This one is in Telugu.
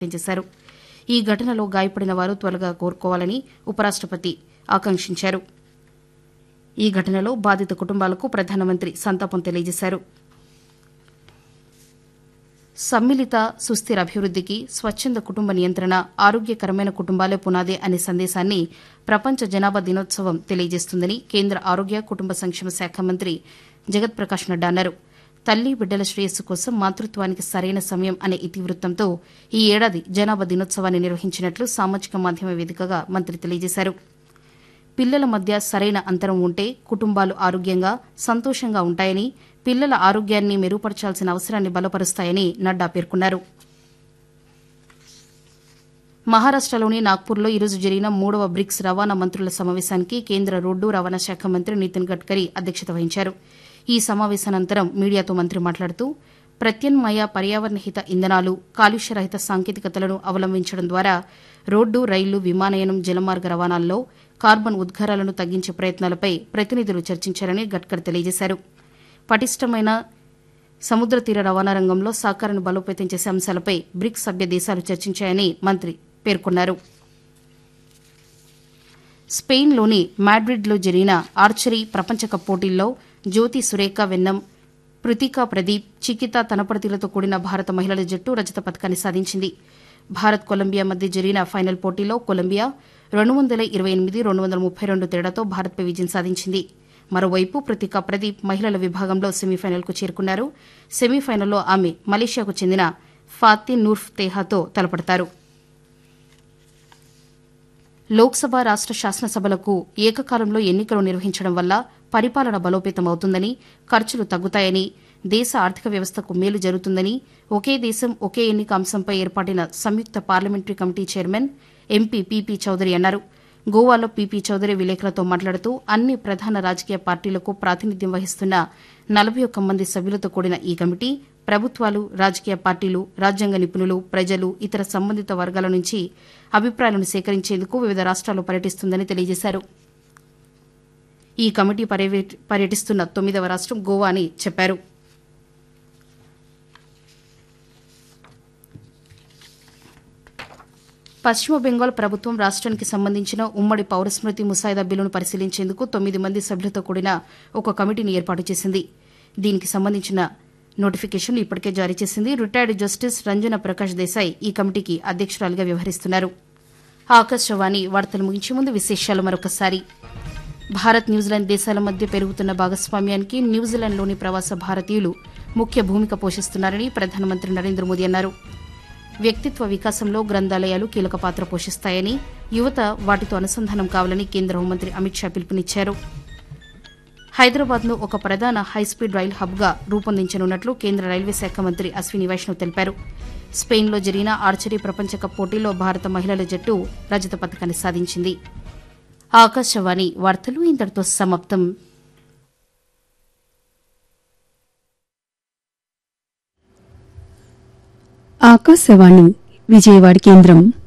చేశారు ఈ ఘటనలో గాయపడిన వారు త్వరగా కోరుకోవాలని ఉపరాష్టపతి ఆకాంక్షించారు ఈ ఘటనలో బాధిత కుటుంబాలకు ప్రధానమంత్రి సంతాపం తెలియజేశారు సమ్మిళిత సుస్థిర అభివృద్దికి స్వచ్ఛంద కుటుంబ నియంత్రణ ఆరోగ్యకరమైన కుటుంబాలే పునాదే అనే సందేశాన్ని ప్రపంచ జనాభా దినోత్సవం తెలియజేస్తుందని కేంద్ర ఆరోగ్య కుటుంబ సంక్షేమ శాఖ మంత్రి జగత్ ప్రకాష్ నడ్డా అన్నారు తల్లి బిడ్డల శ్రేయస్సు కోసం మాతృత్వానికి సరైన సమయం అనే ఇతివృత్తంతో ఈ ఏడాది జనాభా దినోత్సవాన్ని నిర్వహించినట్లు సామాజిక మాధ్యమ వేదికగా మంత్రి తెలియజేశారు పిల్లల మధ్య సరైన అంతరం ఉంటే కుటుంబాలు ఆరోగ్యంగా సంతోషంగా ఉంటాయని పిల్లల ఆరోగ్యాన్ని మెరుగుపరచాల్సిన అవసరాన్ని బలపరుస్తాయని నడ్డా పేర్కొన్నారు మహారాష్టలోని నాగ్పూర్లో ఈరోజు జరిగిన మూడవ బ్రిక్స్ రవాణా మంత్రుల సమావేశానికి కేంద్ర రోడ్డు రవాణా శాఖ మంత్రి నితిన్ గడ్కరీ అధ్యక్షత వహించారు ఈ సమావేశానంతరం మీడియాతో మంత్రి మాట్లాడుతూ ప్రత్యామ్నాయ పర్యావరణహిత ఇంధనాలు కాలుష్యరహిత సాంకేతికతలను అవలంబించడం ద్వారా రోడ్డు రైలు విమానయానం జలమార్గ రవాణాల్లో కార్బన్ ఉద్గారాలను తగ్గించే ప్రయత్నాలపై ప్రతినిధులు చర్చించారని గడ్కర్ తెలియజేశారు పటిష్టమైన సముద్ర తీర రవాణా రంగంలో సహకారాన్ని బలోపేతం చేసే అంశాలపై బ్రిక్స్ సభ్య దేశాలు చర్చించాయని మంత్రి పేర్కొన్నారు స్పెయిన్లోని మాడ్రిడ్లో జరిగిన ఆర్చరీ ప్రపంచ కప్ పోటీల్లో జ్యోతి సురేఖ వెన్నం పృతికా ప్రదీప్ చికిత తనపడతీలతో కూడిన భారత మహిళల జట్టు రజత పథకాన్ని సాధించింది భారత్ కొలంబియా మధ్య జరిగిన ఫైనల్ పోటీలో కొలంబియా రెండు వందల ఇరవై ఎనిమిది రెండు వందల ముప్పై రెండు తేడాతో భారత్పై విజయం సాధించింది మరోవైపు పృతికా ప్రదీప్ మహిళల విభాగంలో సెమీఫైనల్కు చేరుకున్నారు సెమీఫైనల్లో ఆమె మలేషియాకు చెందిన ఫాతిన్ నూర్ఫ్ తేహాతో తలపడతారు లోక్సభ రాష్ట శాసనసభలకు ఏకకాలంలో ఎన్నికలు నిర్వహించడం వల్ల పరిపాలన బలోపేతం అవుతుందని ఖర్చులు తగ్గుతాయని దేశ ఆర్థిక వ్యవస్థకు మేలు జరుగుతుందని ఒకే దేశం ఒకే ఎన్నిక అంశంపై ఏర్పాటైన సంయుక్త parliamentary committee chairman MP P P Chaudhary అన్నారు గోవాలో పీపీ చౌదరి విలేకరులతో మాట్లాడుతూ అన్ని ప్రధాన రాజకీయ పార్టీలకు ప్రాతినిధ్యం వహిస్తున్న నలభై ఒక్క మంది సభ్యులతో కూడిన ఈ కమిటీ ప్రభుత్వాలు రాజకీయ పార్టీలు రాజ్యాంగ నిపుణులు ప్రజలు ఇతర సంబంధిత వర్గాల నుంచి అభిప్రాయాలను సేకరించేందుకు వివిధ రాష్ట్రాల్లో పర్యటిస్తుందని తెలియజేశారు ఈ కమిటీ పర్యవే- పర్యటిస్తున్న తొమ్మిదవ రాష్టం గోవా అని చెప్పారు పశ్చిమ బెంగాల్ ప్రభుత్వం రాష్ట్రానికి సంబంధించిన ఉమ్మడి పౌరస్మృతి ముసాయిదా బిల్లును పరిశీలించేందుకు తొమ్మిది మంది సభ్యులతో కూడిన ఒక కమిటీని ఏర్పాటు చేసింది దీనికి సంబంధించిన నోటిఫికేషన్ ఇప్పటికే జారీ చేసింది రిటైర్డ్ జస్టిస్ రంజన ప్రకాష్ దేశాయ్ ఈ కమిటీకి అధ్యక్షురాలిగా వ్యవహరిస్తున్నారు ఆకాశవాణి వార్తలు ముగించే ముందు విశేషాలు మరొకసారి భారత్ న్యూజిలాండ్ దేశాల మధ్య పెరుగుతున్న భాగస్వామ్యానికి న్యూజిలాండ్లోని ప్రవాస భారతీయులు ముఖ్య భూమిక పోషిస్తున్నారని ప్రధానమంత్రి నరేంద్ర మోదీ అన్నారు వ్యక్తిత్వ వికాసంలో గ్రంథాలయాలు కీలక పాత్ర పోషిస్తాయని యువత వాటితో అనుసంధానం కావాలని కేంద్ర హోంమంత్రి అమిత్ షా పిలుపునిచ్చారు హైదరాబాద్ను ఒక ప్రధాన హైస్పీడ్ రైలు హబ్గా రూపొందించనున్నట్లు కేంద్ర రైల్వే శాఖ మంత్రి అశ్విని వైష్ణవ్ తెలిపారు స్పెయిన్లో జరిగిన ఆర్చరీ ప్రపంచ కప్ పోటీలో భారత మహిళల జట్టు రజత పథకాన్ని సాధించింది ఆకాశవాణి వార్తలు ఇంతటితో సమాప్తం ఆకాశవాణి విజయవాడ కేంద్రం